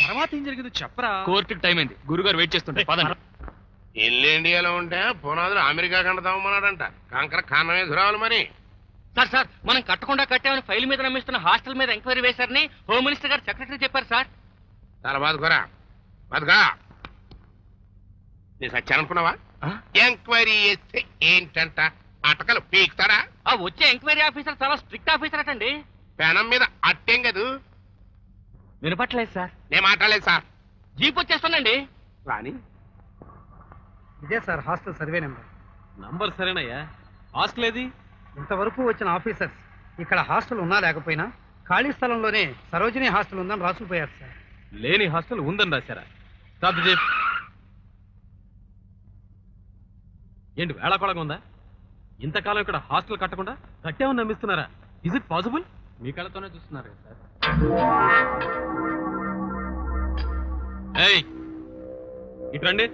తర్వాత ఏం జరిగిందో చెప్పరా కోర్టుకి టైం అయింది గురుగారు వెయిట్ చేస్తుంటే పదండి ఇల్లు ఇండియాలో ఉంటే పునాదులు అమెరికా కంట తవ్వమన్నాడంట కంకర ఖానమే రావాలి మరి సార్ సార్ మనం కట్టకుండా కట్టామని ఫైల్ మీద నమ్మిస్తున్న హాస్టల్ మీద ఎంక్వైరీ వేశారని హోమ్ మినిస్టర్ గారు సెక్రటరీ చెప్పారు సార్ చాలా బాధకురా బతుకా నీ సత్యానుకున్నావా ఎంక్వైరీ చేస్తే ఏంటంట అటకలు పీకుతాడా ఆ వచ్చే ఎంక్వైరీ ఆఫీసర్ చాలా స్ట్రిక్ట్ ఆఫీసర్ అటండి పెనం మీద అట్టేం కదూ వినపట్లేదు సార్ నేను మాట్లాడలేదు సార్ జీప్ వచ్చేస్తానండి రాని ఇదే sir hostel survey number number సరేనయ్యా హాస్టల్ ఏది ఇంతవరకు వచ్చిన ఆఫీసర్స్ ఇక్కడ హాస్టల్ ఉన్నా లేకపోయినా ఖాళీ స్థలంలోనే సరోజిని హాస్టల్ ఉందని రాసుకుపోయారు సార్ లేని హాస్టల్ ఉందని రాశారా రద్దు చెప్పు ఏంటి వేళాకోళంగా ఉందా ఇంతకాలం ఇక్కడ హాస్టల్ కట్టకుండా కట్టామని నమ్మిస్తున్నారా ఇజ్ ఇట్ పాసిబుల్ మీ కళ్ళతోనే చూస్తున్నారు కదా సార్ ఏయ్ ఇటు రండి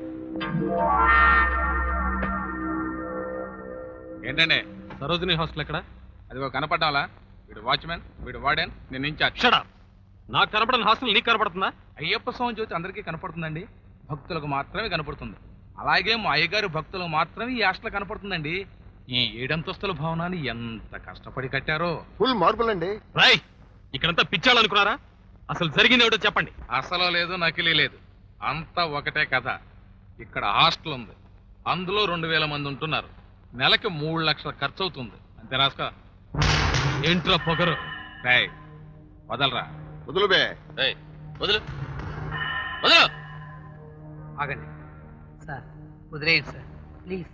ఏంటండి సరోజిని హాస్టల్ ఎక్కడ అదిగో కనపడ్డాలా వీడు వాచ్మెన్ వీడు వార్డెన్ నేను ఇన్ఛార్జ్ షడా నాకు కనపడని హాస్టల్ నీకు కనపడుతుందా అయ్యప్ప స్వామి జ్యోతి అందరికీ కనపడుతుందండి భక్తులకు మాత్రమే కనపడుతుంది అలాగే మా అయ్యగారి భక్తులకు మాత్రమే ఈ హాస్టల్ కనపడుతుందండి ఈ ఏడంతస్తుల భవనాన్ని ఎంత కష్టపడి కట్టారో ఫుల్ మార్పులండి రై ఇక్కడంతా పిచ్చాలనుకున్నారా అసలు జరిగింది ఏమిటో చెప్పండి అసలు లేదు నకిలీ లేదు అంతా ఒకటే కథ ఇక్కడ హాస్టల్ ఉంది అందులో రెండు వేల మంది ఉంటున్నారు నెలకి మూడు లక్షల ఖర్చు అవుతుంది అంతే రాసుకో ఏంట్రా పొగరు రాయ్ వదలరా వదులు బే వదులు వదులు ఆగండి సార్ వదిలేయండి సార్ ప్లీజ్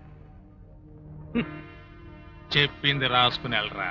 చెప్పింది రాసుకుని వెళ్ళరా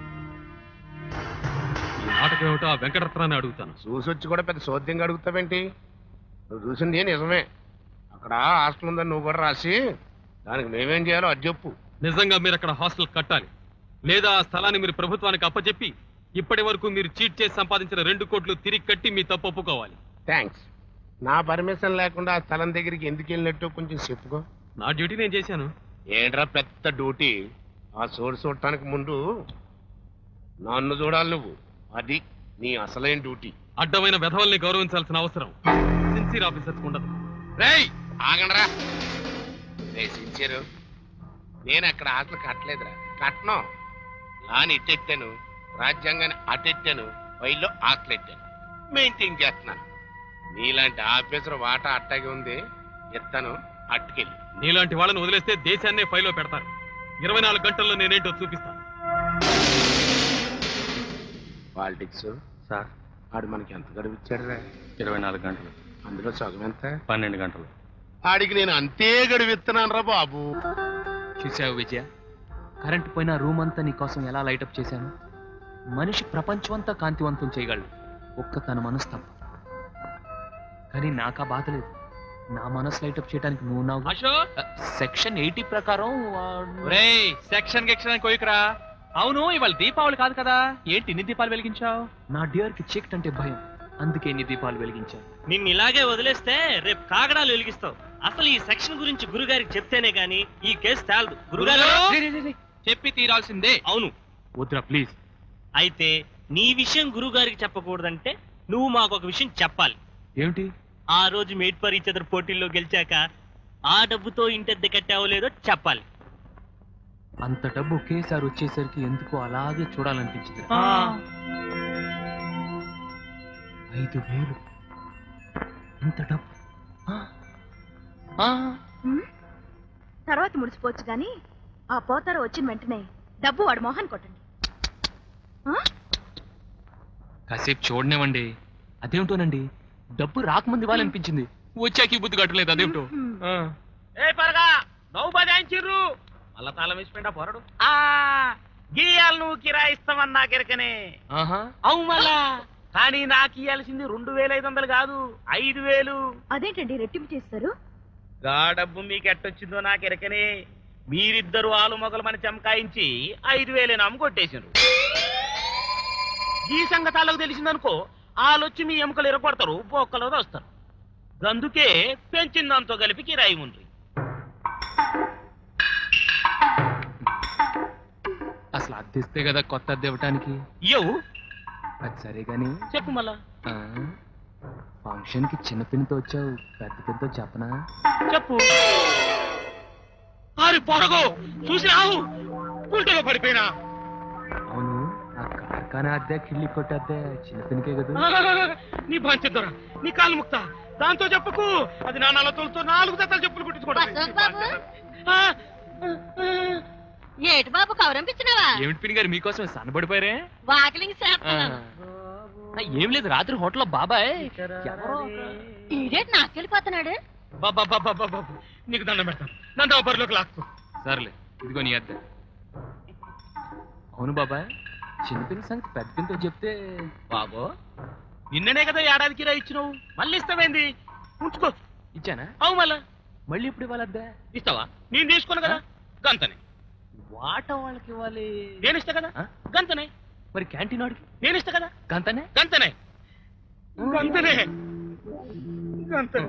ఈ నాటకం ఏమిటో ఆ వెంకటరత్నాన్ని అడుగుతాను చూసొచ్చి కూడా పెద్ద సోద్యంగా అడుగుతావేంటి నువ్వు చూసింది నిజమే అక్కడ హాస్టల్ ఉందని నువ్వు కూడా రాసి దానికి మేమేం చేయాలో అది చెప్పు నిజంగా మీరు అక్కడ హాస్టల్ కట్టాలి లేదా ఆ స్థలాన్ని మీరు ప్రభుత్వానికి అప్పచెప్పి ఇప్పటి వరకు మీరు చీట్ చేసి సంపాదించిన రెండు కోట్లు తిరిగి కట్టి మీ తప్పు ఒప్పుకోవాలి థ్యాంక్స్ నా పర్మిషన్ లేకుండా ఆ స్థలం దగ్గరికి ఎందుకు వెళ్ళినట్టు కొంచెం చెప్పుకో నా డ్యూటీ నేను చేశాను ఏంట్రా పెద్ద డ్యూటీ ఆ సోడు చూడటానికి ముందు నన్ను చూడాలి నువ్వు అది నీ అసలైన డ్యూటీ అడ్డమైన వెధవల్ని గౌరవించాల్సిన అవసరం సిన్సియర్ ఆఫీసర్స్ ఉండదు రేయ్ ఆగండ్రా రే సిన్సియరు నేను అక్కడ ఆటలు కట్టలేదురా కట్టను లాని ఇట్టెట్టాను రాజ్యాంగాన్ని అటెట్టాను వైల్లో ఆకలెట్టాను మెయింటైన్ చేస్తున్నాను నీలాంటి ఆఫీసర్ వాటా అట్టాగే ఉంది ఎత్తాను అట్టుకెళ్ళి నీలాంటి వాళ్ళని వదిలేస్తే దేశాన్నే ఫైలో పెడతారు ఇరవై నాలుగు గంటల్లో నేనేంటో చూపిస్తాను పాలిటిక్స్ సార్ ఆడు మనకి ఎంత గడువిచ్చాడు రా ఇరవై నాలుగు గంటలు అందులో సగం ఎంత పన్నెండు గంటలు ఆడికి నేను అంతే గడువిస్తున్నాను రా బాబు చూసావు విజయ కరెంట్ పోయిన రూమ్ అంతా నీకోసం ఎలా లైటప్ చేశాను మనిషి ప్రపంచం అంతా కాంతివంతం చేయగలడు ఒక్క తన మనసు తప్ప కానీ నాకా బాధ లేదు నా మనసు లైటప్ చేయడానికి నువ్వు నావు అశోక్ సెక్షన్ ఎయిటీ ప్రకారం వాడు- ఒరేయ్ సెక్షన్ గిక్షన్ కోయికరా అవును ఇవాళ దీపావళి కాదు కదా ఏంటి ఇన్ని దీపాలు వెలిగించావు నా డియర్ కి చీకటి అంటే భయం అందుకే ఎన్ని దీపాలు వెలిగించాను నిన్ను ఇలాగే వదిలేస్తే రేపు కాగడాలు వెలిగిస్తావు అసలు ఈ సెక్షన్ గురించి గురుగారికి చెప్తేనే గాని ఈ కేసు తేలదు గురుగారు చెప్పి తీరాల్సిందే అవును వద్దురా ప్లీజ్ అయితే నీ విషయం గురుగారికి చెప్పకూడదంటే నువ్వు మాకు ఒక విషయం చెప్పాలి ఏమిటి ఆ రోజు మేట్ ఫర్ ఈచ్ అదర్ పోటీల్లో గెలిచాక ఆ డబ్బుతో ఇంటద్దె కట్టావో లేదో చెప్పాలి అంత డబ్బు ఒకేసారి వచ్చేసరికి ఎందుకు అలాగే చూడాలనిపించింది ఐదు వేలు ఇంత డబ్బు ఆ, ఆ, ఉమ్, తర్వాత ముడిచిపోవచ్చు గాని ఆ పోతారు వచ్చిన వెంటనే డబ్బు వాడు మోహన్ కొట్టండి ఆ? కాసేపు చూడనివ్వండి అదేమిటోనండి డబ్బు రాకముందు ఇవ్వాలనిపించింది వచ్చాక ఈ బుద్ధి కట్టలేదు అదేమిటో ఉమ్. ఆ. ఏ పరగా నవ్వు బదాయించిర్రు మళ్ళా తాళం వేసిపోయిందా పోరడు ఆ గీయాలు నువ్వు కిరాయిస్తామని నాకెరకనే ఆహా అవు మళ్ళా కానీ నాకు ఇయ్యాల్సింది రెండు వేల ఐదు వందలు కాదు ఐదు వేలు అదేంటండి రెట్టింపు చేస్తారు గా డబ్బు మీకు ఎట్టొచ్చిందో నాకు ఎరకనే మీరిద్దరు ఆలు మొగలు మన చమకాయించి ఐదు వేలే నమ్ము కొట్టేసిండ్రు ఈ సంగతాలకు తెలిసిందనుకో ఆలొచ్చి మీ ఎముకలు ఎరగొడతారు బొక్కలు వస్తారు అందుకే పెంచిన దాంతో కలిపి కిరాయి ఉండ్రి అసలు అద్దెస్తే కదా కొత్త అద్దె ఇవ్వటానికి ఇయ్యవు అది సరే గాని చెప్పు మళ్ళా ఆ, ఫంక్షన్ కి చిన్న పిన్నితో వచ్చావు పెద్ద పిన్నితో చెప్పనా చెప్పు ఆరి పొరగో చూసి రావు గుంటలో పడిపోయినా అవును ఆ కార్ఖానా అద్దె కిళ్ళి కొట్టేద్దే చిన్న పిన్నికే కదా నీ పంచదొర నీ కాలు ముక్త దాంతో చెప్పుకు అది నా నలతలతో నాలుగు జతలు చెప్పులు అశోక్ బాబు? కుట్టించుకోవడం ఏటి బాబు కవరంపించినావా ఏమిటి పిన్ని గారు మీకోసం సన్నబడిపోయారే వాకిలింగ్ ఆ. చేస్తున్నాను ఆ, ఏం లేదు రాత్రి హోటల్లో బాబాయ్ ఎవరో ఈడేటి నాకెళ్ళిపోతున్నాడు బాబా బాబా బాబా నీకు దండం పెడతాను నన్ను ఆ బరిలోకి లాక్కు సర్లే ఇదిగో నీ అద్దె అవును బాబాయ్ చిన్న పిన్ని సంగతి పెద్ద పిన్నితో చెప్తే బాబో నిన్ననే కదా ఏడాదికి రా ఇచ్చినావు మళ్ళీ ఇస్తావేంది ఉంచుకో ఇచ్చానా అవు మళ్ళా మళ్ళీ ఇప్పుడు ఇవ్వాలి అద్దె ఇస్తావా నేను తీసుకున్నా కదా గంతనే వాట వాళ్ళకి ఇవ్వాలి నేను ఇస్తా కదా ఆ? గంతనే మరి క్యాంటీన్ వాడికి నేను ఇస్తా కదా గంతనే గంతనే గంతనే గంతనే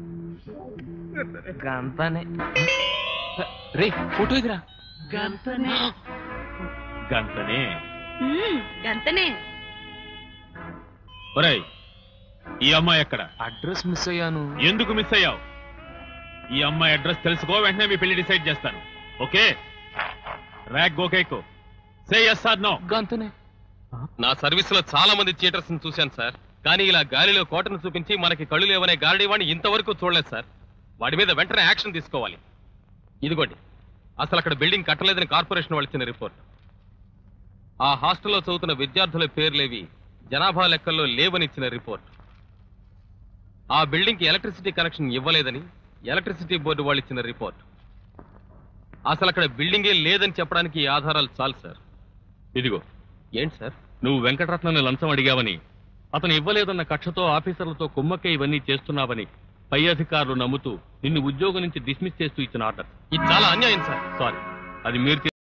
గంతనే రే ఫోటో ఇదిరా గంతనే గంతనే ఉమ్, గంతనే ఒరేయ్ ఈ అమ్మాయి ఎక్కడ అడ్రస్ మిస్ అయ్యాను ఎందుకు మిస్ అయ్యావు ఈ అమ్మాయి అడ్రస్ తెలుసుకో వెంటనే మీ పెళ్లి డిసైడ్ చేస్తాను ఓకే ర్యాక్ గోకేకు సే ఎస్ ఆర్ నో గంతనే నా సర్వీస్ లో చాలా మంది థియేటర్స్ చూశాను సార్ కానీ ఇలా గాలిలో కోటను చూపించి మనకి కళ్ళు లేవనే గారడీ వాడిని ఇంతవరకు చూడలేదు సార్ వాడి మీద వెంటనే యాక్షన్ తీసుకోవాలి ఇదిగోండి అసలు అక్కడ బిల్డింగ్ కట్టలేదని కార్పొరేషన్ వాళ్ళు ఇచ్చిన రిపోర్ట్ ఆ హాస్టల్లో చదువుతున్న విద్యార్థుల పేర్లేవి జనాభా లెక్కల్లో లేవని ఇచ్చిన రిపోర్ట్ ఆ బిల్డింగ్ కి ఎలక్ట్రిసిటీ కనెక్షన్ ఇవ్వలేదని ఎలక్ట్రిసిటీ బోర్డు వాళ్ళు ఇచ్చిన రిపోర్ట్ అసలు అక్కడ బిల్డింగే లేదని చెప్పడానికి ఈ ఆధారాలు చాలు సార్ ఇదిగో ఏంటి సార్ నువ్వు వెంకటరత్నాన్ని లంచం అడిగావని అతను ఇవ్వలేదన్న కక్షతో ఆఫీసర్లతో కుమ్మక్క ఇవన్నీ చేస్తున్నావని పై అధికారులు నమ్ముతూ నిన్ను ఉద్యోగం నుంచి డిస్మిస్ చేస్తూ ఇచ్చిన ఆర్డర్ ఇది చాలా అన్యాయం సార్ సారీ అది మీరు